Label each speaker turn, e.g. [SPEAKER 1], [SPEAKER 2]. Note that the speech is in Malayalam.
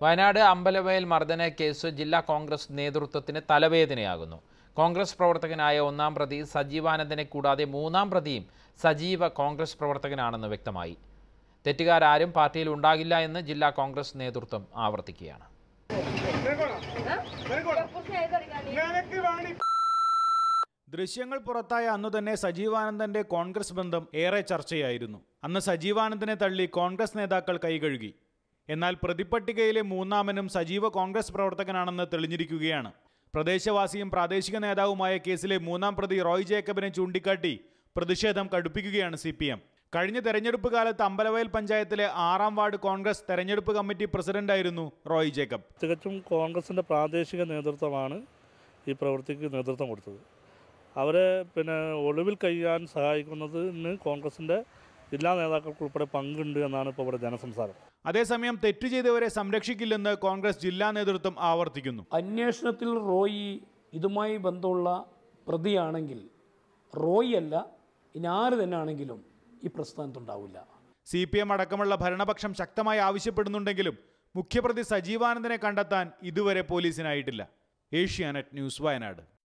[SPEAKER 1] വയനാട് അമ്പലവയൽ മർദ്ദന കേസ് ജില്ലാ കോൺഗ്രസ് നേതൃത്വത്തിന് തലവേദനയാകുന്നു കോൺഗ്രസ് പ്രവർത്തകനായ ഒന്നാം പ്രതി സജീവാനന്ദനെ കൂടാതെ മൂന്നാം പ്രതിയും സജീവ കോൺഗ്രസ് പ്രവർത്തകനാണെന്ന് വ്യക്തമായി തെറ്റുകാരും പാർട്ടിയിൽ ഉണ്ടാകില്ല എന്ന് ജില്ലാ കോൺഗ്രസ് നേതൃത്വം ആവർത്തിക്കുകയാണ്
[SPEAKER 2] ദൃശ്യങ്ങൾ പുറത്തായ അന്നു തന്നെ സജീവാനന്ദന്റെ കോൺഗ്രസ് ബന്ധം ഏറെ ചർച്ചയായിരുന്നു അന്ന് സജീവാനന്ദനെ തള്ളി കോൺഗ്രസ് നേതാക്കൾ കൈകഴുകി എന്നാൽ പ്രതിപ്പട്ടികയിലെ മൂന്നാമനും സജീവ കോൺഗ്രസ് പ്രവർത്തകനാണെന്ന് തെളിഞ്ഞിരിക്കുകയാണ് പ്രദേശവാസിയും പ്രാദേശിക നേതാവുമായ കേസിലെ മൂന്നാം പ്രതി റോയ് ജേക്കബിനെ ചൂണ്ടിക്കാട്ടി പ്രതിഷേധം കടുപ്പിക്കുകയാണ് സി പി എം കഴിഞ്ഞ തെരഞ്ഞെടുപ്പ് കാലത്ത് അമ്പലവയൽ പഞ്ചായത്തിലെ ആറാം വാർഡ് കോൺഗ്രസ് തെരഞ്ഞെടുപ്പ് കമ്മിറ്റി പ്രസിഡന്റായിരുന്നു റോയ് ജേക്കബ്
[SPEAKER 3] തികച്ചും കോൺഗ്രസിൻ്റെ പ്രാദേശിക നേതൃത്വമാണ് ഈ പ്രവൃത്തിക്ക് നേതൃത്വം കൊടുത്തത് അവരെ പിന്നെ ഒളിവിൽ കഴിയാൻ സഹായിക്കുന്നതിന് കോൺഗ്രസിൻ്റെ ജില്ലാ നേതാക്കൾക്ക് ഉൾപ്പെടെ പങ്കുണ്ട് എന്നാണ് ഇപ്പോൾ ഇവിടെ ജനസംസാരം
[SPEAKER 2] അതേസമയം തെറ്റ് ചെയ്തവരെ സംരക്ഷിക്കില്ലെന്ന് കോൺഗ്രസ് ജില്ലാ നേതൃത്വം ആവർത്തിക്കുന്നു
[SPEAKER 4] അന്വേഷണത്തിൽ റോയി ഇതുമായി ബന്ധമുള്ള പ്രതിയാണെങ്കിൽ റോയി അല്ല ഇനി ആര് തന്നെ ആണെങ്കിലും ഈ പ്രസ്ഥാനത്തുണ്ടാവില്ല
[SPEAKER 2] സി പി എം അടക്കമുള്ള ഭരണപക്ഷം ശക്തമായി ആവശ്യപ്പെടുന്നുണ്ടെങ്കിലും മുഖ്യപ്രതി സജീവാനന്ദനെ കണ്ടെത്താൻ ഇതുവരെ പോലീസിനായിട്ടില്ല ഏഷ്യാനെറ്റ് ന്യൂസ് വയനാട്